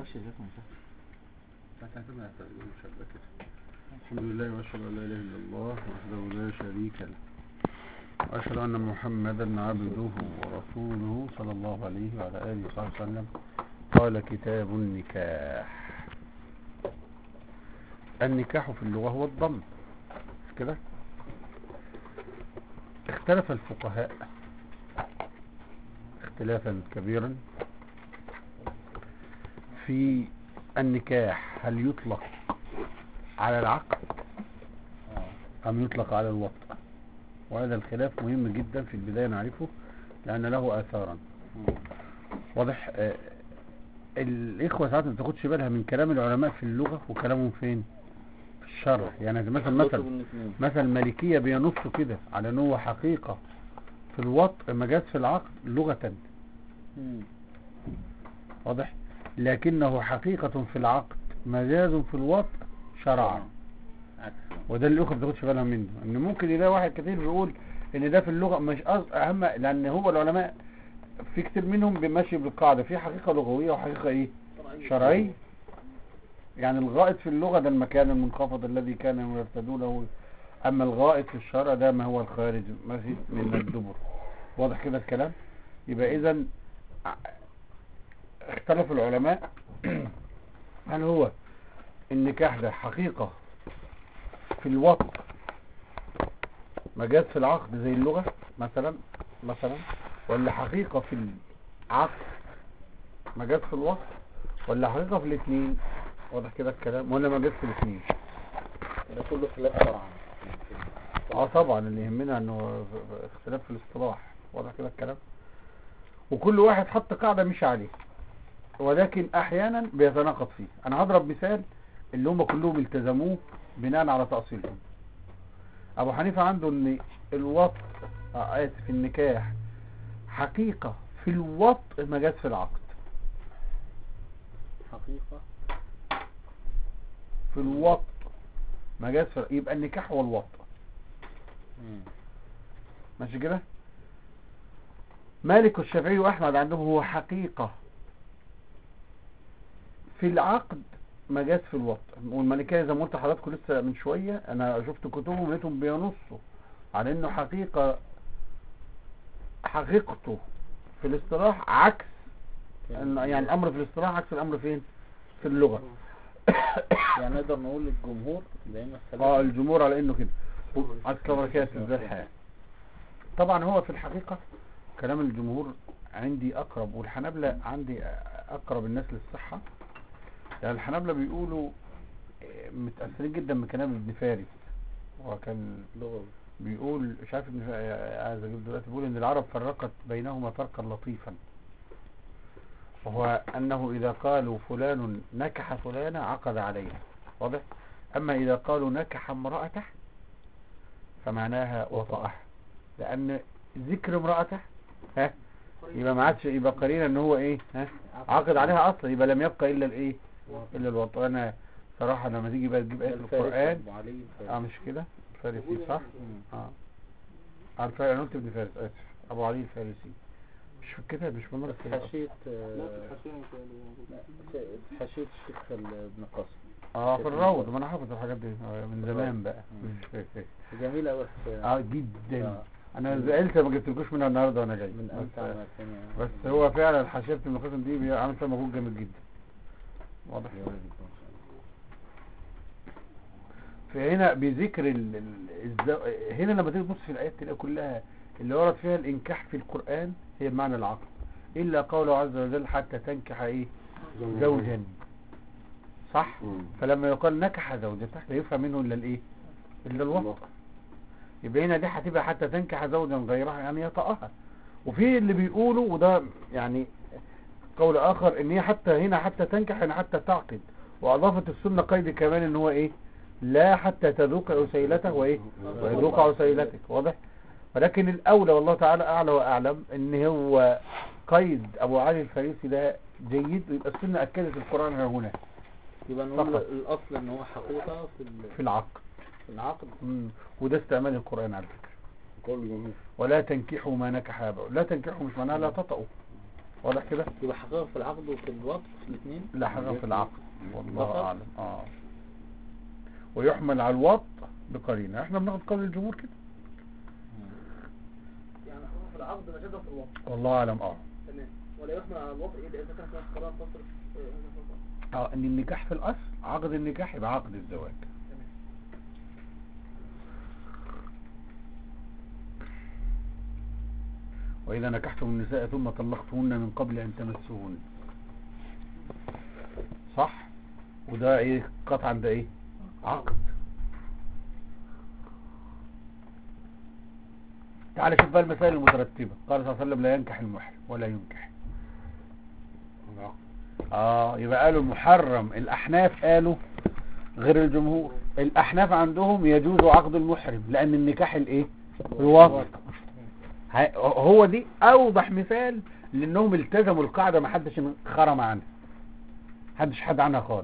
ماشي يا شيخ هتعتمد على تقريبا مشابه كده الحمد لله واشهد ان لا اله الا الله وحده لا شريك له واشهد ان محمدا عبده ورسوله صلى الله عليه وعلى اله وصحبه وسلم قال كتاب النكاح النكاح في اللغة هو الضم مش كده اختلف الفقهاء اختلافا كبيرا في النكاح هل يطلق على العقد أم يطلق على الوطء وهذا الخلاف مهم جدا في البداية نعرفه لأن له آثارا واضح آه، الإخوة ساعات ما تاخدش بالها من كلام العلماء في اللغة وكلامهم فين في الشرع يعني مثلا مثلا مثلا المالكية بينصوا كده على ان هو حقيقة في الوطء مجاز في العقد لغة واضح لكنه حقيقة في العقد مجاز في الوطء شرعا وده اللي الاخوة ما بتاخدش بالها منه ان ممكن يلاقي واحد كتير بيقول ان ده في اللغة مش أص... اهم لان هو العلماء في كتير منهم بيمشي بالقاعدة في حقيقة لغوية وحقيقة ايه شرعية يعني الغائط في اللغة ده المكان المنخفض الذي كان يرتدونه اما الغائط في الشرع ده ما هو الخارج ماشي من الدبر واضح كده الكلام يبقى اذا اختلف العلماء هل هو النكاح ده حقيقة في الوقت مجاز في العقد زي اللغة مثلا مثلا ولا حقيقة في العقد مجاز في الوقت ولا حقيقة في الاثنين واضح كده الكلام ولا مجاز في الاثنين ده كله خلاف شرعا اه طبعا اللي يهمنا انه اختلاف في الاصطلاح واضح كده الكلام وكل واحد حط قاعدة مش عليه ولكن احيانا بيتناقض فيه انا هضرب مثال اللي هم كلهم التزموه بناء على تأصيلهم ابو حنيفة عنده ان الوطء آه، اسف النكاح حقيقة في الوطء مجاز في العقد حقيقة في الوطء مجاز في يبقى النكاح هو الوطء ماشي كده مالك والشافعي واحمد عندهم هو حقيقة في العقد مجاز في الوطء والمالكية زي ما قلت لحضراتكم لسه من شوية انا شفت كتبهم لقيتهم بينصوا على انه حقيقة حقيقته في الاصطلاح عكس إن- يعني الامر في الاصطلاح عكس الامر فين في اللغة يعني نقدر نقول للجمهور لان اه الثلاثة الجمهور على انه كده عكس بركات ازاي الحياة طبعا هو في الحقيقة كلام الجمهور عندي اقرب والحنابلة عندي اقرب الناس للصحة يعني الحنابلة بيقولوا آه، متأثرين جدا بكلام ابن فارس هو كان لغوي بيقول مش عارف ابن فا- عايز اجيب دلوقتي بيقول ان العرب فرقت بينهما فرقا لطيفا وهو انه اذا قالوا فلان نكح فلانة عقد عليها واضح اما اذا قالوا نكح امرأته فمعناها وطأها لان ذكر امرأته ها يبقى ما عادش يبقى قرينا ان هو ايه ها عقد عليها اصلا يبقى لم يبقى الا الايه الا الوطء انا صراحة لما تيجي بقى تجيب ايه الفارس القرآن أبو علي الفارس. اه مش كده فارسي صح مم. اه عارف انا قلت ابن فارس اسف ابو علي الفارسي مش في الكتاب مش بنور الكتاب حاشية آه، حاشية الشيخ ال- ابن قاسم اه في الروض ما انا حافظ الحاجات دي آه، من زمان بقى مم. جميلة أوي اه جدا آه. انا زعلت ما جبتلكوش منها النهارده وانا جاي من بس, أمتع ما كان بس هو فعلا حاشيه ابن قاسم دي بي- عامل فيها مجهود جامد جدا واضح جميلة جدا إن شاء الله. فهنا بذكر ال... ال... الزو... هنا لما تيجي تبص في الايات تلاقي كلها اللي ورد فيها الانكاح في القران هي بمعنى العقد الا قوله عز وجل حتى تنكح ايه زوجا صح فلما يقال نكح زوجا لا يفهم منه الا الايه الا الوقت يبقى هنا دي هتبقى حتى تنكح زوجا غيرها يعني يطأها وفي اللي بيقولوا وده يعني قول اخر ان هي حتى هنا حتى تنكح يعني حتى تعقد واضافت السنه قيد كمان ان هو ايه لا حتى تذوق عسيلته وايه ويذوق عسيلتك واضح ولكن الاولى والله تعالى اعلى واعلم ان هو قيد ابو علي الفارسي ده جيد ويبقى السنه اكدت القران ها هنا يبقى نقول فقط. الأصل إن هو حقيقة في ال- في العقد في العقد مم. وده استعمال القران على فكره قول الجمهور ولا تنكحوا ما نكح اباؤكم لا تنكحوا مش معناها لا تطأوا واضح كده يبقى حقيقة في العقد وفي الوقت في الاثنين لا حاجة في العقد والله فقط؟ اعلم اه ويحمل على الوط بقرينه احنا بناخد قول الجمهور كده يعني حقوق في العقد نجدها في الوقت والله اعلم اه تمام ولا يحمل على الوضع الا اذا كانت هناك قرار فصل آه، هذا فصل. اه ان النكاح في الاصل عقد النكاح يبقى عقد الزواج تمام واذا نكحتم النساء ثم طلقتموهن من قبل ان تمسوهن صح وده ايه قطعا ده ايه عقد تعال شوف بقى المسائل المترتبة قال صلى الله عليه وسلم لا ينكح المحرم ولا ينكح اه يبقى قالوا المحرم الاحناف قالوا غير الجمهور الاحناف عندهم يجوز عقد المحرم لان النكاح الايه الوطن هي- هو دي اوضح مثال لانهم التزموا القاعده ما حدش خرم عنها حدش حد عنها خالص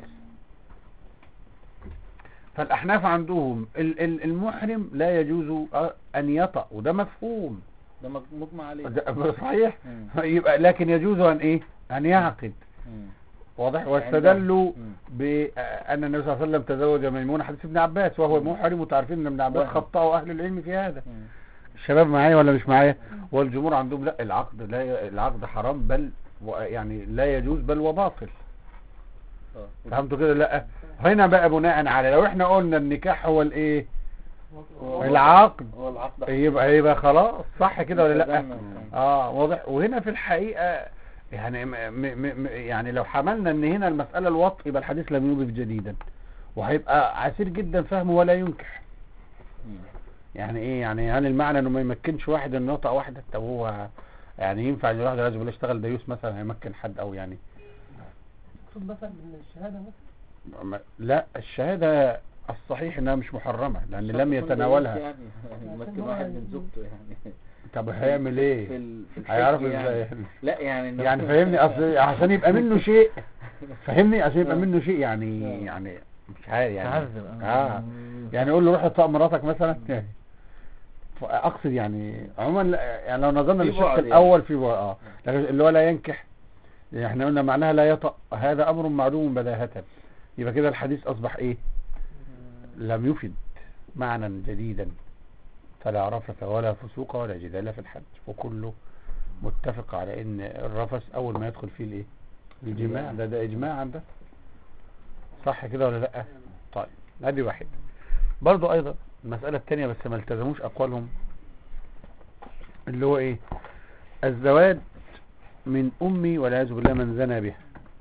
فالاحناف عندهم ال- ال- المحرم لا يجوز أ- ان يطأ وده مفهوم ده مج- مجمع عليه ده صحيح مم. يبقى لكن يجوز ان ايه ان يعقد مم. واضح واستدلوا مم. بأن النبي صلى الله عليه وسلم تزوج ميمونة حديث ابن عباس وهو محرم وتعرفين ان ابن عباس وهم. خطأه اهل العلم في هذا مم. الشباب معايا ولا مش معايا والجمهور عندهم لا العقد لا ي- العقد حرام بل و- يعني لا يجوز بل وباطل آه. فهمتوا كده لا هنا بقى بناء على لو احنا قلنا النكاح هو الايه هو- العقد هو العقد يبقى يبقى خلاص صح كده ولا لا تمام. اه واضح وهنا في الحقيقة يعني م م م يعني لو حملنا ان هنا المسألة الوط يبقى الحديث لم يوجب جديدا وهيبقى عسير جدا فهمه ولا ينكح مم. يعني ايه يعني هل المعنى انه ما يمكنش واحد انه يطأ واحدة طب هو يعني ينفع ان الواحد لازم يشتغل ديوس مثلا هيمكن حد او يعني المقصود مثلا من الشهاده مثلا ما- لا الشهادة الصحيح انها مش محرمة لان شرط لم يكون يتناولها دلوقتي يعني يمكن واحد من زوجته يعني طب هيعمل ايه في ال- في الحج هيعرف يعني. ازاي لا يعني إنه- يعني فاهمني اصل عشان يبقى منه شيء فاهمني عشان يبقى آه. منه شيء يعني آه. يعني مش عارف يعني تعذب اه يعني قول له روح اطلق مراتك مثلا اقصد يعني عموما لا- يعني لو نظرنا في للشق بعد يعني. الاول في بعد اه لكن اللي هو لا ينكح يعني احنا قلنا معناها لا يطأ هذا امر معلوم بداهة يبقى كده الحديث اصبح ايه لم يفد معنى جديدا فلا رفث ولا فسوق ولا جدال في الحج وكله متفق على ان الرفث اول ما يدخل فيه الايه الجماع ده ده اجماع عنده صح كده ولا لا طيب ادي واحد برضو ايضا المسألة التانية بس ما التزموش اقوالهم اللي هو ايه الزواج من امي والعياذ بالله من زنى بها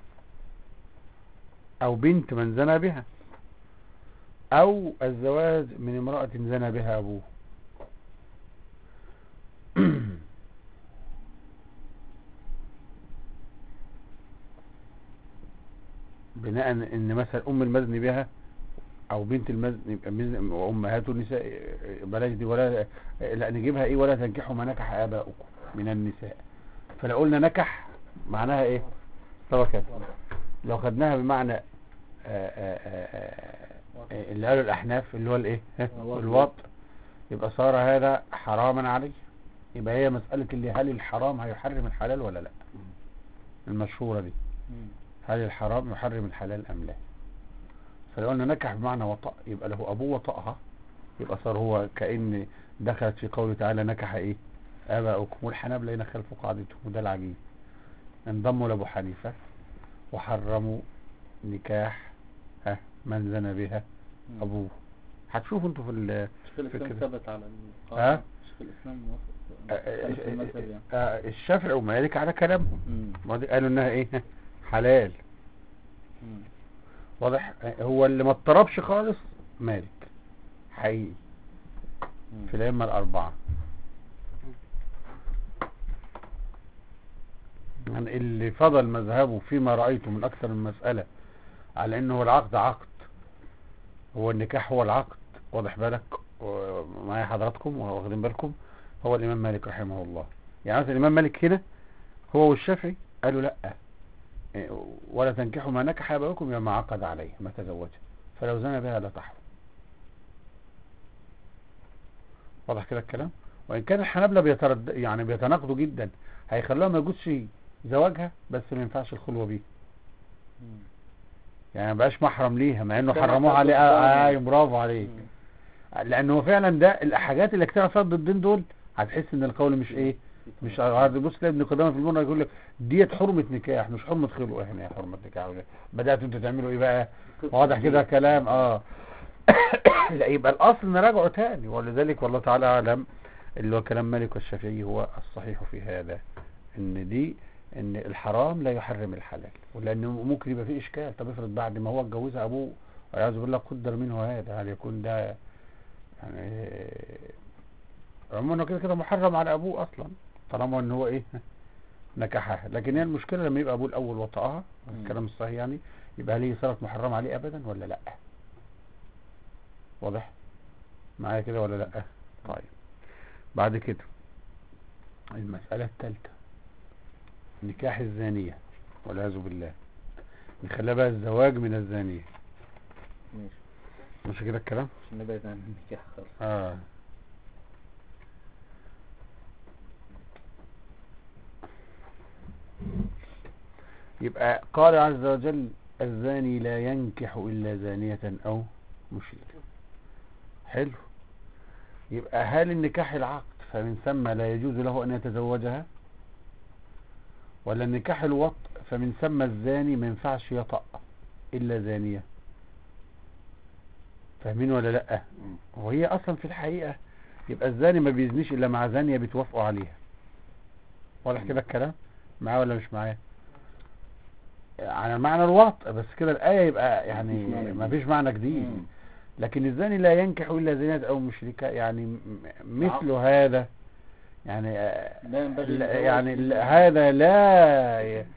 او بنت من زنى بها او الزواج من امرأة زنى بها ابوه بناء ان مثلا ام المزني بها او بنت المزني يبقى مز- وامهات النساء بلاش دي ولا لا نجيبها ايه ولا تنكحوا ما نكح اباؤكم من النساء فلو قلنا نكح معناها ايه تركت لو خدناها بمعنى آه، آه، آه، آه، اللي قالوا الاحناف اللي هو الايه ها؟ الوط. الوط يبقى صار هذا حراما عليه يبقى هي مسألة اللي هل الحرام هيحرم الحلال ولا لا المشهورة دي مم. هل الحرام يحرم الحلال أم لا فلو قلنا نكح بمعنى وطأ يبقى له أبوه وطأها يبقى صار هو كأن دخلت في قوله تعالى نكح إيه آباؤكم والحنابلة هنا خلفوا قاعدتهم وده العجيب انضموا لأبو حنيفة وحرموا نكاح ها من زنى بها مم. أبوه هتشوفوا انتوا في ال شيخ الاسلام فكرة. ثبت على ها؟ القاعدة شيخ الاسلام موافق خلف المذهب يعني آه، الشافعي ومالك على كلامهم مم. وبعدين قالوا انها ايه حلال مم. واضح هو اللي ما اضطربش خالص مالك حقيقي مم. في الأئمة الأربعة يعني اللي فضل مذهبه فيما رأيته من أكثر من مسألة على أنه العقد عقد هو النكاح هو العقد واضح بالك معايا حضراتكم واخدين بالكم هو الإمام مالك رحمه الله يعني مثلا الإمام مالك هنا هو والشافعي قالوا لا إيه، ولا تنكحوا ما نكح أباؤكم يا ما عقد عليه ما تزوج فلو زنى بها لا تحرم واضح كده الكلام وإن كان الحنابلة بيترد يعني بيتناقضوا جدا هيخلوها ما يجوزش زواجها بس ما ينفعش الخلوة بيه مم. يعني ما بقاش محرم ليها مع انه كما حرموه قال عليه القرآن. آه آه برافو عليك مم. لانه فعلا ده الحاجات اللي اجتمع فيها الضدين دول هتحس ان القول مش ايه مش عارف بص تلاقي ابن قدامه في المنى يقول لك ديت حرمة نكاح مش حرمة خلوة هنا يا حرمة نكاح بدأتوا انتوا تعملوا ايه بقى واضح كده كلام اه لا يبقى الاصل نراجعه تاني ولذلك والله تعالى اعلم اللي هو كلام مالك والشافعي هو الصحيح في هذا ان دي ان الحرام لا يحرم الحلال ولانه ممكن يبقى فيه اشكال طب افرض بعد ما هو اتجوزها ابوه والعياذ بالله قدر منه هذا هل يكون ده يعني عموما إنه كده كده محرم على ابوه اصلا طالما ان هو ايه نكحها لكن هي المشكله لما يبقى ابوه الاول وطأها مم. الكلام الصحيح يعني يبقى هل هي صارت محرمه عليه ابدا ولا لا واضح معايا كده ولا لا طيب بعد كده المسألة الثالثة نكاح الزانية والعياذ بالله نخليها بقى الزواج من الزانية ماشي مش كده الكلام عشان نبعد عن النكاح خالص اه يبقى قال عز وجل الزاني لا ينكح إلا زانية أو مشركة حلو يبقى هل النكاح العقد فمن ثم لا يجوز له أن يتزوجها ولا النكاح الوط فمن ثم الزاني ما ينفعش يطأ إلا زانية فاهمين ولا لأ وهي أصلا في الحقيقة يبقى الزاني ما بيزنيش إلا مع زانية بتوافقوا عليها واضح كده الكلام معاه ولا مش معاه على معنى الوطء بس كده الآية يبقى يعني مفيش معنى ما جديد. فيش معنى جديد مم. لكن الزاني لا ينكح إلا زانية أو مشركة يعني م- مثل هذا يعني آه، لا ينبغي لا- الزواج يعني في- ال- هذا لا ي-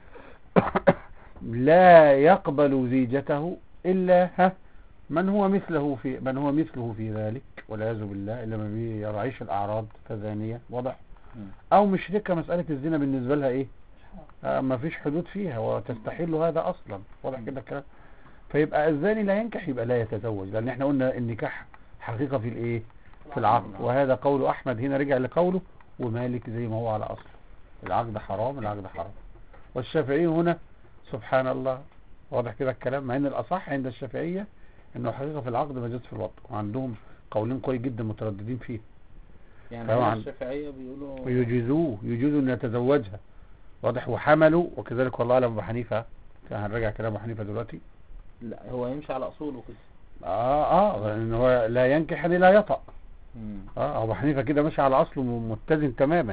لا يقبل زيجته إلا ها من هو مثله في من هو مثله في ذلك والعياذ بالله اللي ما بيراعيش الأعراض كزانية واضح مم. أو مشركة مسألة الزنا بالنسبة لها إيه آه ما فيش حدود فيها وتستحيل هذا أصلا واضح كده الكلام فيبقى الزاني لا ينكح يبقى لا يتزوج لأن احنا قلنا النكاح حقيقة في الإيه في العقد وهذا قول أحمد هنا رجع لقوله ومالك زي ما هو على أصله العقد حرام العقد حرام والشافعي هنا سبحان الله واضح كده الكلام مع ان الاصح عند الشافعية انه حقيقة في العقد مجاز في الوطء وعندهم قولين كويس جدا مترددين فيه يعني طبعاً. هنا الشافعية بيقولوا ويجيزوه يجوزوا ان يتزوجها واضح وحملوا وكذلك والله اعلم ابو حنيفة هنرجع كلام ابو حنيفة دلوقتي لا هو يمشي على اصوله كده اه اه لان هو لا ينكح يعني لا يطأ مم. اه ابو حنيفة كده ماشي على اصله م- متزن تماما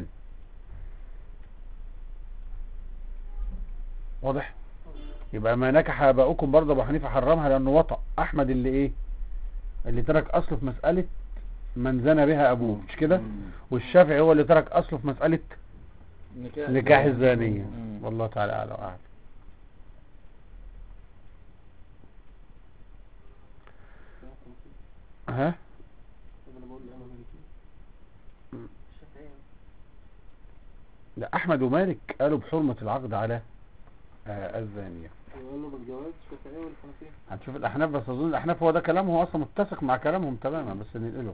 واضح يبقى ما نكح اباؤكم برضه ابو حنيفه حرمها لانه وطأ احمد اللي ايه اللي ترك اصله في مسألة من زنى بها ابوه مش كده مم. والشافعي هو اللي ترك اصله في مسألة نكاح نكاح الزانية مم. والله تعالى اعلى واعلم ها انا بقول انا مالكي مم. الشافعية لا احمد ومالك قالوا بحرمة العقد على آه الزانية يقول له بالجواز الشافعية والحنفية هنشوف الاحناف بس اظن الاحناف هو ده كلامه اصلا متسق مع كلامهم تماما بس ننقله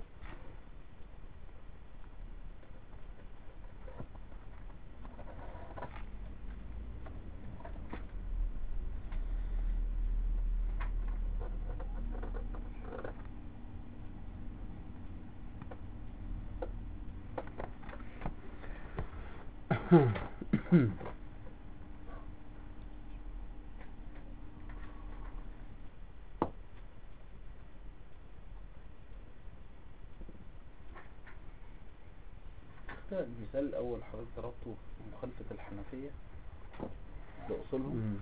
ده المثال الاول حضرتك ضربته في مخالفة الحنفية لأصولهم مم.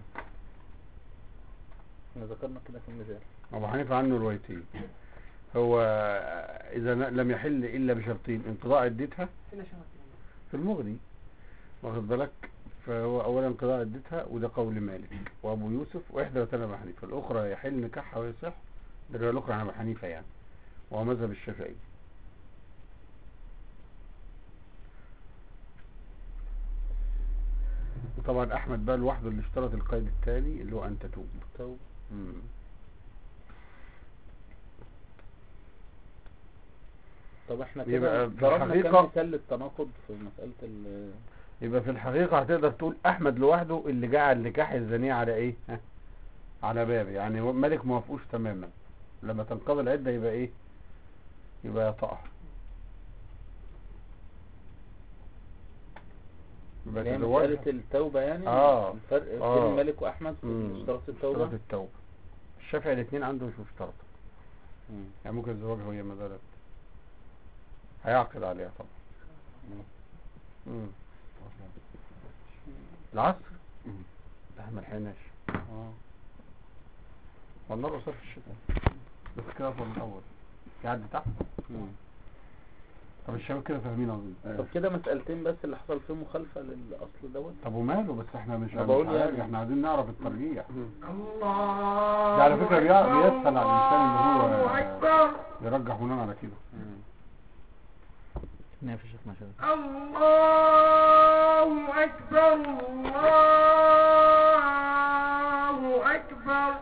احنا ذكرنا كده في المثال ابو حنيفه عنه روايتين هو اذا ن- لم يحل الا بشرطين انقضاء عدتها هنا شهر في المغني واخد بالك فهو اولا انقضاء عدتها وده قول مالك وابو يوسف واحدى وثانية ابو حنيفه الاخرى يحل نكاحها ويصح ده الروايه الاخرى عن ابو حنيفه يعني وهو مذهب الشافعي وطبعا احمد بقى لوحده اللي اشترط القيد التالي اللي هو ان تتوب توب مم. طب احنا يبقى كده في ضربنا الحقيقة- كام مثال للتناقض في مسألة ال يبقى في الحقيقة هتقدر تقول احمد لوحده اللي جعل نكاح الزانية على ايه ها؟ على بابه يعني مالك موافقوش تماما لما تنقضي العدة يبقى ايه يبقى يطأها يبقى اللي هي تزوجها. مسألة التوبة يعني آه. الفرق آه. بين مالك وأحمد في مم. اشتراط اشتراط التوبة التوبة الشافعي الاثنين عنده مش مشترط مم. يعني ممكن الزواج هي ما زالت هيعقد عليها طبعا مم. العصر ده ما لحقناش اه والنار وصل في الشتاء بس كده افضل من الاول يعدي تحت مم. طب الشباب كده فاهمين اظن طب كده مسألتين بس اللي حصل فيهم مخالفة للأصل دوت طب وماله بس احنا مش أنا مش بقول عارف، يعني. احنا عايزين نعرف الترجيح الله ده على فكرة بيع- بيسهل على الإنسان إن هو أكبر يرجح بناء على كده مم. نافي شيخنا شباب الله أكبر الله أكبر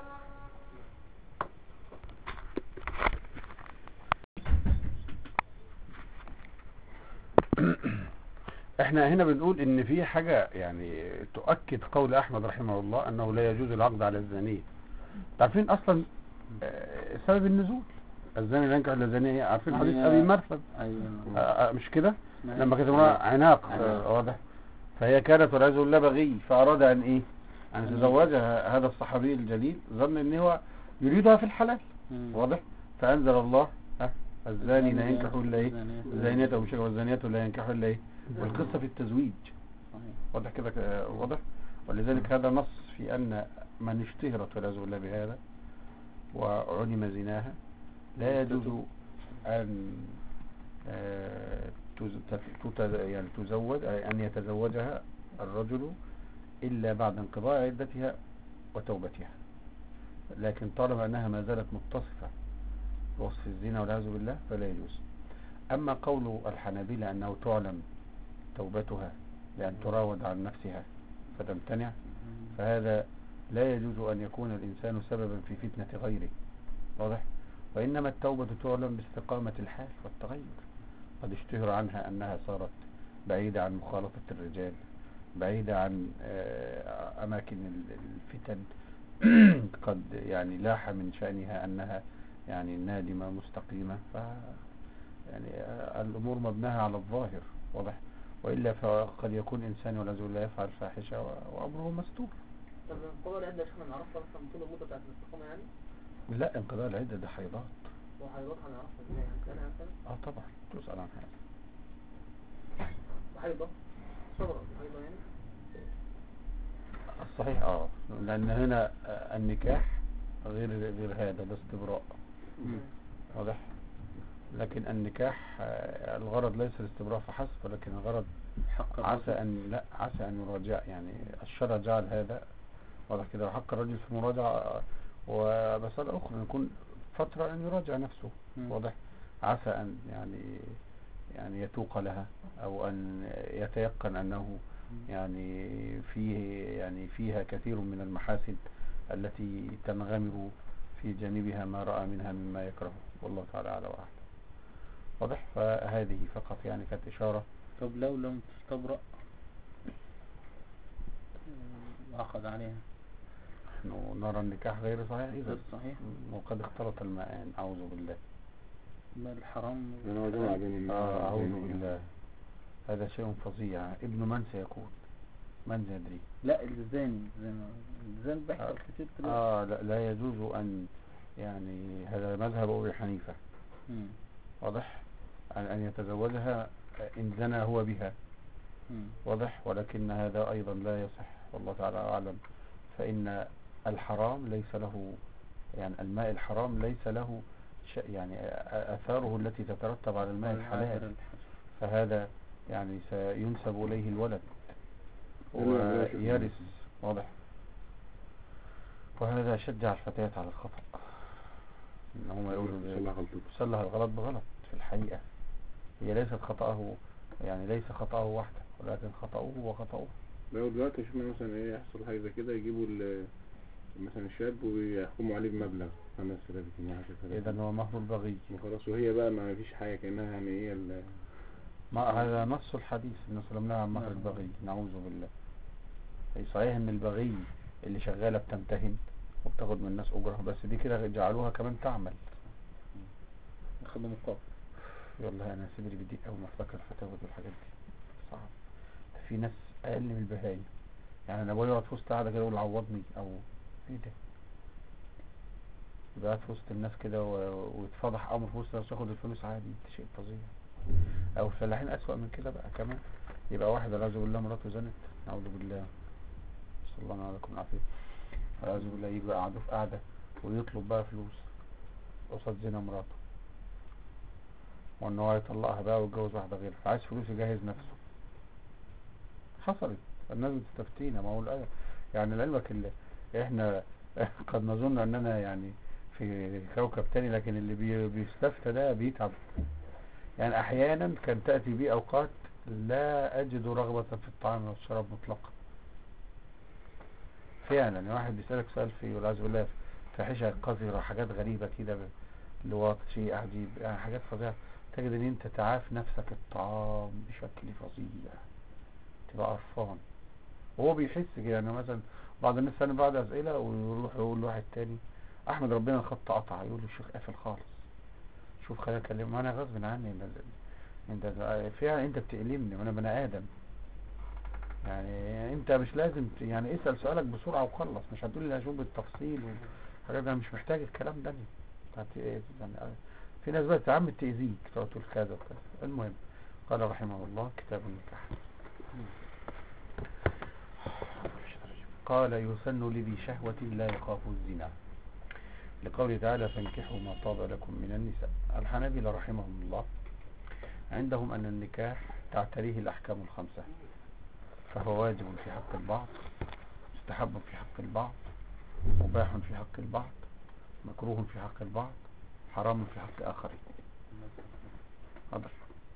احنا هنا بنقول ان في حاجة يعني تؤكد قول احمد رحمه الله انه لا يجوز العقد على الزانية عارفين اصلا آه، سبب النزول الزاني لا ينكح الا زانية عارفين حديث هي- ابي مرثد أيوة آه، آه، مش كده نعم. لما كانت امرأة عناق عناق. آه، واضح فهي كانت والعياذ بالله بغي فاراد ان ايه ان أن يتزوجها هذا الصحابي الجليل ظن ان هو يريدها في الحلال مم. واضح فانزل الله ها الزاني لا ينكح الا ايه الزانية. الزانية او شيء والزانية لا ينكح الا ايه والقصة في التزويج صحيح. واضح كده ك- واضح ولذلك هذا نص في ان من اشتهرت والعياذ بالله بهذا وعلم زناها لا يجوز ان آه، تز- تت- تت- يعني تزوج أي أن يتزوجها الرجل إلا بعد انقضاء عدتها وتوبتها لكن طالما أنها ما زالت متصفة بوصف الزنا والعياذ بالله فلا يجوز أما قول الحنابلة أنه تعلم توبتها لأن تراود عن نفسها فتمتنع فهذا لا يجوز أن يكون الإنسان سببا في فتنة غيره واضح وإنما التوبة تعلم باستقامة الحال والتغير قد اشتهر عنها أنها صارت بعيدة عن مخالطة الرجال بعيدة عن آه، أماكن ال- الفتن قد يعني لاح من شأنها أنها يعني نادمة مستقيمة ف يعني آه، الأمور مبناها على الظاهر واضح وإلا فقد يكون إنسان والعياذ بالله يفعل فاحشة و- وأمره مستور طب القضاء العدة يا شيخنا نعرفها مثلا طول المدة بتاعت الاستقامة يعني لا انقضاء العدة ده حيضات وحيضاتها نعرفها ازاي يعني سنة مثلا اه طبعا تسأل عن هذا وحيضة صغرى حيضة يعني الصحيح اه لأن هنا آه، النكاح غير غير هذا ده استبراء مم. واضح لكن النكاح آه، الغرض ليس الاستبراء فحسب ولكن الغرض حق عسى أن لا عسى أن يراجع يعني الشرع جعل هذا واضح كده حق الرجل في مراجعة آه، ومسألة أخرى أن يكون فترة أن يراجع نفسه مم. واضح عسى أن يعني يعني يتوق لها أو أن يتيقن أنه يعني فيه يعني فيها كثير من المحاسن التي تنغمر في جانبها ما رأى منها مما يكره والله تعالى أعلى وأعلم واضح فهذه فقط يعني كانت إشارة طب لو لم تستبرأ آه، عقد عليها نحن نرى النكاح غير صحيح غير إذا صحيح وقد اختلط الماءان أعوذ بالله ما الحرام أنا هو جمع بين الناس آه أعوذ وبين- بالله هذا شيء فظيع ابن من سيكون من يدري لا الزاني زي ما الزاني بيحصل كتير دلوقتي آه لا, لا يجوز أن يعني هذا مذهب أبي حنيفة مم. واضح أن أن يتزوجها إن زنى هو بها مم. واضح ولكن هذا أيضا لا يصح والله تعالى أعلم فإن الحرام ليس له يعني الماء الحرام ليس له ش- يعني آ- آثاره التي تترتب على الماء والعابر الحلال الحسن. فهذا يعني سينسب إليه الولد أيوة، أيوة، ويرث واضح وهذا شجع الفتيات على الخطأ إن هم يقولوا صلح غلطته صلح الغلط بغلط في الحقيقة هي ليست خطأه يعني ليس خطأه وحده ولكن خطأه وخطأه لو دلوقتي شفنا مثلا ايه يحصل حاجة زي كده يجيبوا ال- مثلا الشاب ويحكموا عليه بمبلغ 5000 جنيه 10000 إذا هو مهر البغي خلاص وهي بقى ما فيش حاجة كأنها يعني ايه ال- ما هذا نص الحديث النبي صلى الله عليه وسلم نهى عن مهر البغي نعوذ بالله أي صحيح ان البغي اللي شغالة بتمتهن وبتاخد من الناس أجرة بس دي كده جعلوها كمان تعمل خد مقابل يلا انا صدري بيضيق قوي ما افتكر الفتاوى دي والحاجات دي صعب ده في ناس اقل من البهايم يعني انا ابويا يقعد في وسط قاعده كده يقول عوضني او ايه ده يبقى قاعد في وسط الناس كده و- ويتفضح امر في وسط الناس ياخد الفلوس عادي ده شيء فظيع او الفلاحين اسوأ من كده بقى كمان يبقى واحد والعياذ بالله مراته زنت نعوذ بالله صلى الله عليكم العافيه والعياذ بالله يجي بقى قعدوا في قعده ويطلب بقى فلوس قصاد زنا مراته وان هو يطلقها بقى ويتجوز واحده غيرها فعايز فلوس يجهز نفسه حصلت الناس بتستفتينا ما هو الآية يعني لعلمك اللي احنا قد نظن اننا يعني في كوكب تاني لكن اللي بي بيستفتى ده بيتعب يعني احيانا كان تأتي بي اوقات لا اجد رغبة في الطعام والشراب مطلقا فعلا يعني واحد بيسألك سؤال في والعياذ بالله فاحشة قذرة حاجات غريبة كده ب- لواط شيء عجيب يعني حاجات فظيعة تجد ان انت تعاف نفسك الطعام بشكل فظيع تبقى قرفان وهو بيحس كده يعني مثلا بعض الناس ثاني بعد اسئله ويروح يقول لواحد تاني احمد ربنا الخط قطع يقول له الشيخ قافل خالص شوف خليني اكلم انا غصب عني انت انت فعلا انت بتألمني وانا بني ادم يعني انت مش لازم ت- يعني اسال سؤالك بسرعه وخلص مش هتقول لي هشوف بالتفصيل والحاجات دي انا مش محتاج الكلام ده بتاعت ايه يعني في ناس بقى تعمد تأذيك تقعد تقول كذا وكذا المهم قال رحمه الله كتاب النكاح قال يسن لذي شهوة لا يخاف الزنا لقوله تعالى فانكحوا ما طاب لكم من النساء الحنابلة رحمهم الله عندهم أن النكاح تعتريه الأحكام الخمسة فهو واجب في حق البعض مستحب في حق البعض مباح في حق البعض مكروه في حق البعض حرام في حق آخرين واضح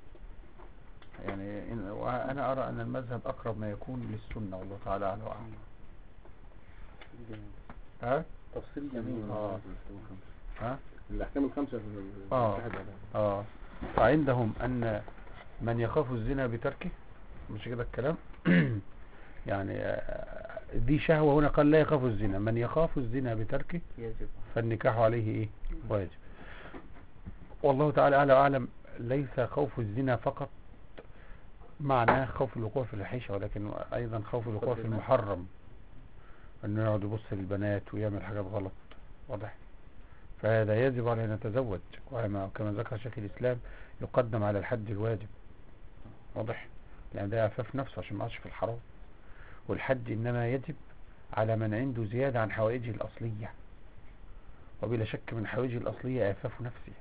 يعني إن- وأنا أرى أن المذهب أقرب ما يكون للسنة والله تعالى أعلى وأعلم جميل. ها؟ تفصيل جميل آه. ها؟ الأحكام الخمسة في ال- آه. الواحد على- اه فعندهم ان من يخاف الزنا بتركه مش كده الكلام يعني آه، دي شهوة هنا قال لا يخاف الزنا من يخاف الزنا بتركه يجب فالنكاح عليه ايه واجب والله تعالى اعلى واعلم ليس خوف الزنا فقط معناه خوف الوقوع في الفحيشة ولكن ايضا خوف الوقوع في المحرم انه يقعد يبص للبنات ويعمل حاجات غلط واضح فهذا يجب عليه ان يتزوج وكما كما ذكر شيخ الاسلام يقدم على الحد الواجب واضح لان ده عفاف نفسه عشان ما يقعش في الحرام والحد انما يجب على من عنده زيادة عن حوائجه الاصلية وبلا شك من حوائجه الاصلية عفاف نفسه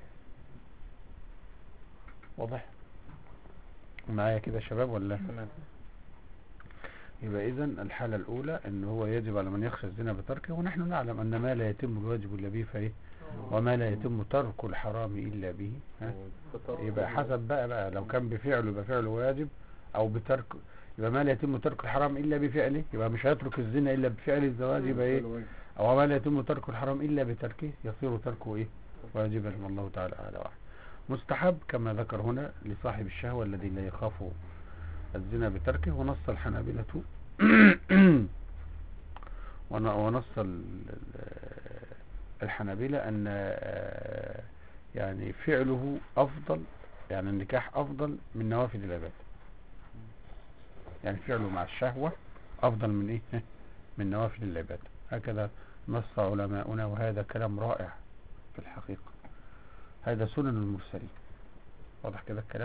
واضح معايا كده يا شباب ولا تمام يبقى اذا الحالة الاولى ان هو يجب على من يخشى الزنا بتركه ونحن نعلم ان ما لا يتم الواجب الا به فايه وما لا يتم ترك الحرام الا به ها؟ يبقى حسب بقى بقى لو كان بفعله يبقى فعله واجب او بترك يبقى ما لا يتم ترك الحرام الا بفعله يبقى مش هيترك الزنا الا بفعل الزواج يبقى ايه او ما لا يتم ترك الحرام الا بتركه يصير تركه ايه واجبا والله تعالى اعلى واعلم مستحب كما ذكر هنا لصاحب الشهوة الذي لا يخاف الزنا بتركه ونص الحنابلة ون- ونص ال- ال- الحنابلة أن آه، يعني فعله أفضل يعني النكاح أفضل من نوافل العبادة يعني فعله مع الشهوة أفضل من إيه من نوافل العبادة هكذا نص علماؤنا وهذا كلام رائع في الحقيقة هذا سنن المرسلين واضح كده الكلام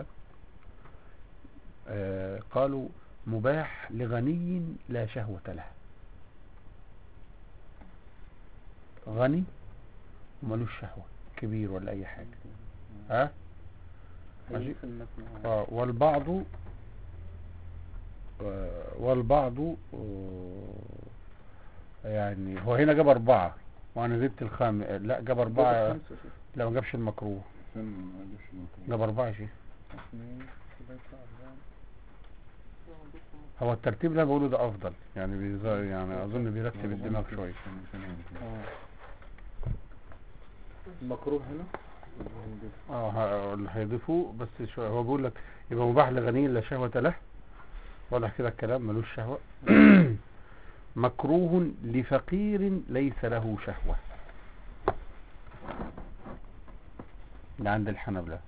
آه قالوا مباح لغني لا شهوة له غني وملوش شهوة كبير ولا أي حاجة ها ماشي. هي في المسمع آه، والبعض آه، والبعض آه، يعني هو هنا جاب أربعة وأنا زدت الخام لا جاب أربعة خمسة شيء. لا ما جابش المكروه عشان ما يجيبش المكان. جاب أربعة شيء اثنين ثلاثة أربعة هو الترتيب اللي أنا بقوله ده أفضل يعني بيز... يعني أظن بيرتب الدماغ شوية اه المكروه هنا اه ه- اللي هيضيفوه بس شو هو بيقول لك يبقى مباح لغني لا شهوة له واضح كده الكلام ملوش شهوة مكروه لفقير ليس له شهوة ده عند الحنبلة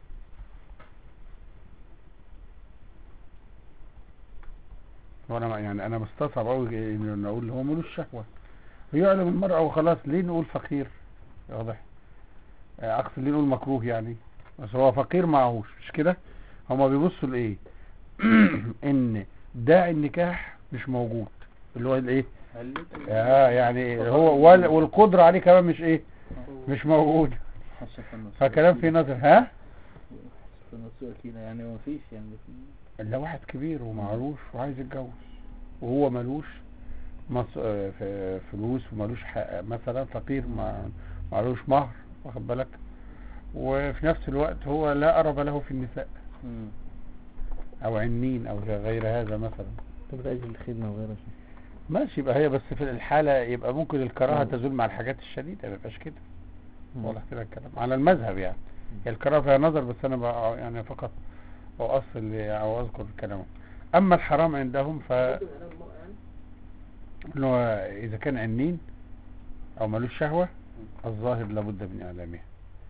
وانا ما- يعني انا مستصعب قوي ان اقول هو ملوش شهوة ويعلم المرأة وخلاص ليه نقول فقير واضح آه، اقصد ليه نقول مكروه يعني بس هو فقير معهوش مش كده هما بيبصوا لايه ان داعي النكاح مش موجود اللي هو الايه هل اه يعني هو وال- والقدرة عليه كمان مش ايه مش موجود حشة في النص فكلام في نظر ها في النص كده يعني ما فيش يعني الا واحد كبير ومعروش وعايز يتجوز وهو ملوش مص... آه، ف- فلوس وملوش حق مثلا فقير ما معلوش مهر واخد بالك وفي نفس الوقت هو لا أرب له في النساء مم. أو عنين أو غير هذا مثلا طب رأيك الخدمة وغيرها ماشي يبقى هي بس في الحالة يبقى ممكن الكراهة نعم. تزول مع الحاجات الشديدة ما يبقاش كده مم. واضح كده الكلام على المذهب يعني هي الكراهة فيها نظر بس أنا بقى يعني فقط أؤصل أو أذكر كلامه أما الحرام عندهم ف ممكن إعلام المرأة يعني إن هو إذا كان عنين أو ملوش شهوة الظاهر لابد من إعلامها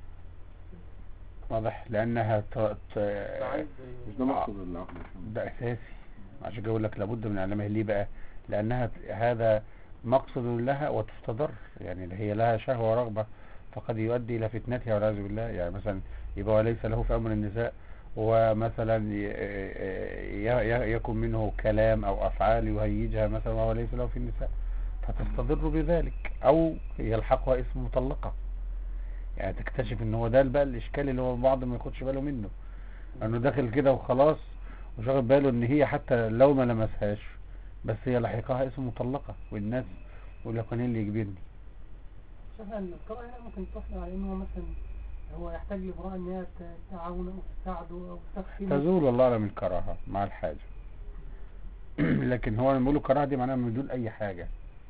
واضح لأنها ت... ت... مش ده مقصد العقد يا شباب. ده أساسي عشان كده أقول لك لابد من إعلامها ليه بقى لأنها ت- هذا مقصد لها وتستضر يعني هي لها شهوة ورغبة فقد يؤدي إلى فتنتها والعياذ بالله يعني مثلا يبقى هو ليس له في أمر النساء ومثلا ي- ي- ي- يكون منه كلام أو أفعال يهيجها مثلا وهو ليس له في النساء فتستضر بذلك أو يلحقها اسم مطلقة يعني تكتشف ان هو ده بقى الاشكال اللي هو البعض ما ياخدش باله منه انه داخل كده وخلاص مش واخد باله ان هي حتى لو ما لمسهاش بس هي لحقها اسم مطلقة والناس يقول لك انا اللي يجبرني شوف ان القراءة هنا ممكن تصل على انه مثلا هو يحتاج لامرأة ان هي ت- تعاونه او تساعده او تستخدمه تزول الله اعلم الكراهة مع الحاجة لكن هو لما بيقولوا الكراهة دي معناها من دون اي حاجة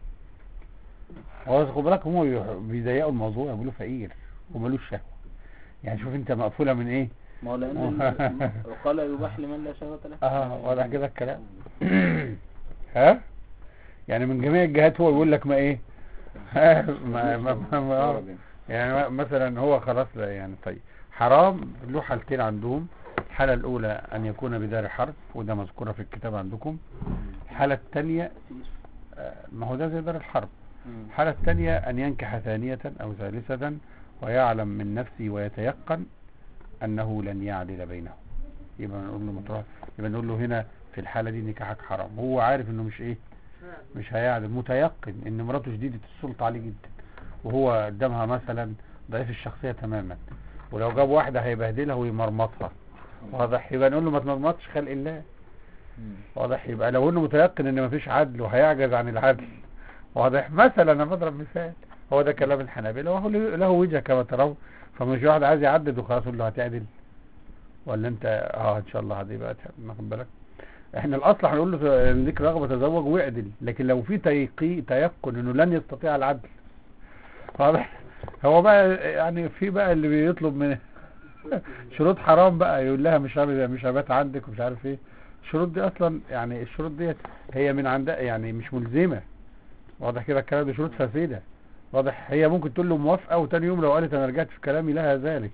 هو خد بالك هم بي- بيضيقوا الموضوع بيقولوا فقير ومالوش شهوة يعني شوف انت مقفولة من ايه ما هو لأن ال- وقال يباح لمن لا شهوة له اه واضح كده الكلام ها يعني من جميع الجهات هو يقول لك ما ايه ها ما ما ما ما آه. يعني ما- مثلا هو خلاص لا يعني طيب حرام له حالتين عندهم الحالة الأولى أن يكون بدار حرب وده مذكورة في الكتاب عندكم الحالة الثانية آه، ما هو ده زي دار الحرب مم. الحالة الثانية أن ينكح ثانية أو ثالثة ويعلم من نفسه ويتيقن أنه لن يعدل بينهم يبقى نقول له مطرح يبقى نقول له هنا في الحالة دي نكاحك حرام هو عارف انه مش ايه مش هيعدل متيقن ان مراته شديدة السلطة عليه جدا وهو قدامها مثلا ضعيف الشخصية تماما ولو جاب واحدة هيبهدلها ويمرمطها واضح يبقى نقول له ما تمرمطش خلق الله مم. واضح يبقى لو انه متيقن ان مفيش عدل وهيعجز عن العدل واضح مثلا انا بضرب مثال هو ده كلام الحنابلة وهو له له وجهه كما ترون فمش واحد عايز يعدد وخلاص يقول له هتعدل ولا انت اه ان شاء الله هتبقى تعدل واخد بالك احنا الاصل هنقول له ليك رغبه تزوج واعدل لكن لو في تيقي تيقن انه لن يستطيع العدل واضح هو بقى يعني في بقى اللي بيطلب من شروط حرام بقى يقول لها مش عارف مش هبات عندك ومش عارف ايه الشروط دي اصلا يعني الشروط ديت هي من عندها يعني مش ملزمه واضح كده الكلام ده شروط فاسده واضح هي ممكن تقول له موافقه وتاني يوم لو قالت انا رجعت في كلامي لها ذلك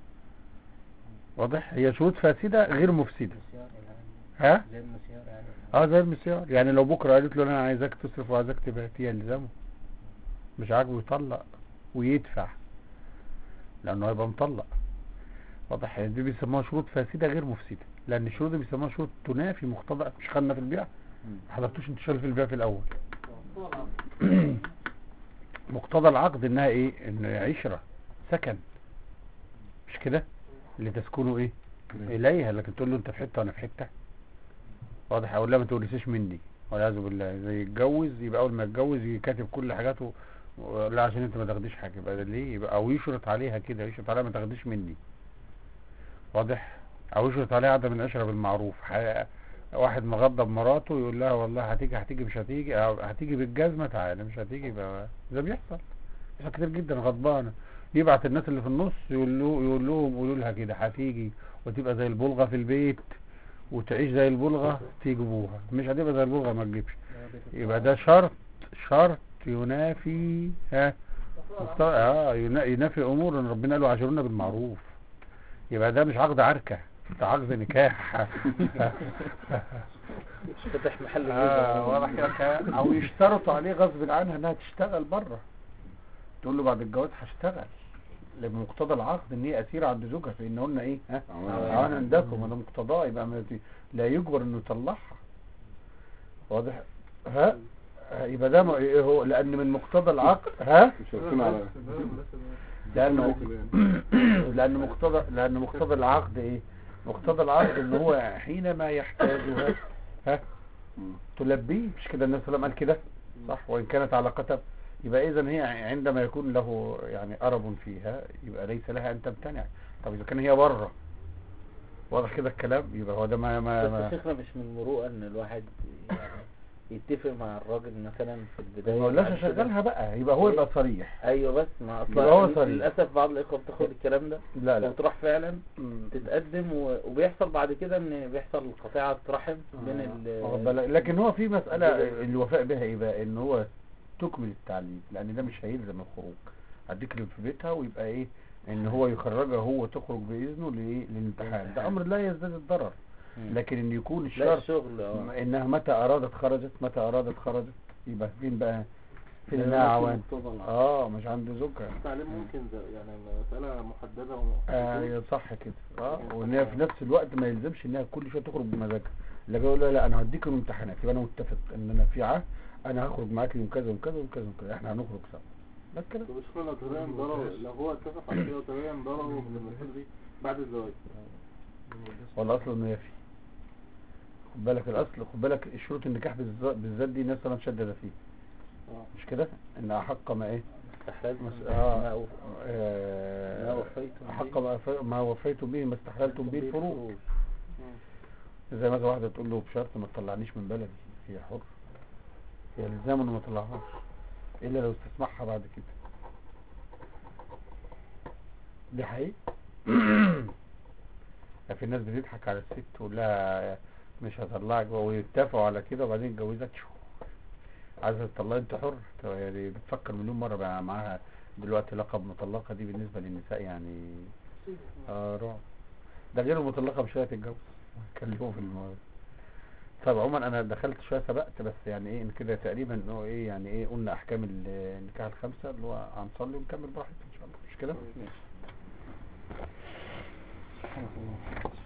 واضح هي شروط فاسده غير مفسده مسيار يعني ها زي المسيار يعني اه زي المسيار يعني لو بكره قالت له انا عايزاك تصرف وعايزاك تبات يلزمه مش عاجبه يطلق ويدفع لانه هيبقى مطلق واضح دي بيسموها شروط فاسده غير مفسده لان الشروط دي بيسموها شروط تنافي مقتضى مش خدنا في البيع مم. ما حضرتوش انتشار في البيع في الاول مقتضى العقد انها ايه ان عشرة سكن مش كده اللي تسكنوا ايه اليها لكن تقول له انت في حته وانا في حته واضح اقول لها ما تورثيش مني والعياذ بالله زي يتجوز يبقى اول ما يتجوز يكاتب كل حاجاته و- لا عشان انت ما تاخديش حاجه يبقى ده ليه يبقى او يشرط عليها كده يشرط عليها ما تاخديش مني واضح او يشرط عليها عدم العشره بالمعروف ح- واحد مغضب مراته يقول لها والله هتيجي هتيجي مش هتيجي أو هتيجي بالجزمه تعالى مش هتيجي يبقى ده بيحصل نساء كتير جدا غضبانه يبعت الناس اللي في النص يقول له يقول لهم قولوا لها كده هتيجي وتبقى زي البلغه في البيت وتعيش زي البلغه تجيبوها مش هتبقى زي البلغه ما تجيبش يبقى ده شرط شرط ينافي ها مست- اه ينا- ينافي امور ان ربنا قال له عاشرونا بالمعروف يبقى ده مش عقد عركه ده عقد نكاح مش فاتح محل آه جزء. واضح كده كلام. او يشترطوا عليه غصب عنها انها تشتغل بره تقول له بعد الجواز هشتغل لمقتضى العقد ان هي اسيره عند زوجها فان قلنا ايه ها عملنا- عن عندكم ده مقتضاه يبقى ما في- لا يجبر انه يطلعها واضح ها آه، يبقى ده م- إيه هو لان من مقتضى العقد ها مش عارفين على لانه كده. لان مقتضى لان مقتضى العقد ايه مقتضى العقد ان هو حينما يحتاجها ها مم. تلبيه مش كده النبي صلى الله عليه وسلم قال كده صح وان كانت على قتب يبقى اذا هي عندما يكون له يعني أرب فيها يبقى ليس لها ان تمتنع طب اذا كان هي بره واضح كده الكلام يبقى هو ده ما ما, بس ما شيخنا مش من المروءة ان الواحد يعني يتفق مع الراجل مثلا في البداية ما قلناش بعد كده- اشغلها بقى يبقى هو يبقى صريح ايوه بس ما يبقى هو اصلا صريح. للاسف بعض الاخوه بتاخد الكلام ده لا لا وتروح فعلا مم. تتقدم و- وبيحصل بعد كده ان بيحصل قطيعة رحم بين واخد ال بالك؟ لكن هو في مسألة الوفاء بها ايه بقى ان هو تكمل التعليم لان ده مش هيلزم الخروج هديك اللي في بيتها ويبقى ايه ان هو يخرجها هو تخرج باذنه لايه للامتحان ده امر لا يزداد الضرر مم. لكن ان يكون لا الشرط الشغل اه انها متى ارادت خرجت متى ارادت خرجت يبقى فين بقى فين ده انها نفس عوان مقتضى العقد. اه مش عند زوجها التعليم ممكن ده يعني مسألة محددة ايوه صح كده اه وان هي في نفس الوقت ما يلزمش انها كل شويه تخرج بمزاجها لا يقول لا لا انا هديك الامتحانات يبقى انا متفق ان انا في عهد انا هخرج معاك يوم كذا وكذا وكذا وكذا احنا هنخرج سوا بس كده طب اشوف لو تبين ضرره لو هو اتفق على كده وتبين ضرره من المسألة دي بعد الزواج ولا اصل انه يفي خد بالك الاصل خد بالك الشروط النكاح بالذات بالذات دي ناس طبعا شدد فيه اه مش كده ان احق ما ايه استحلالتم مس- ما آه أو- آه، ما وفيتم احق به. ما ف- ما وفيتم به ما استحللتم به الفروض زي مثلا واحدة تقول له بشرط ما تطلعنيش من بلدي هي حر هي الزام انه ما طلعهاش الا لو استسمحها بعد كده دي حقيقة في ناس بتضحك على الست تقول لها مش هطلعك ويتفقوا على كده وبعدين اتجوزت شو عايزة تطلعي انت حر طب يعني بتفكر مليون مرة بقى معاها دلوقتي لقب مطلقة دي بالنسبة للنساء يعني اه رعب ده غير المطلقة مش هتتجوز كلمه في الموضوع طب عموما انا دخلت شويه سبقت بس يعني ايه إن كده تقريبا ان هو ايه يعني ايه قلنا احكام ال- النكاح الخمسه اللي هو هنصلي ونكمل براحتنا ان شاء الله مش كده؟ ماشي. سبحان الله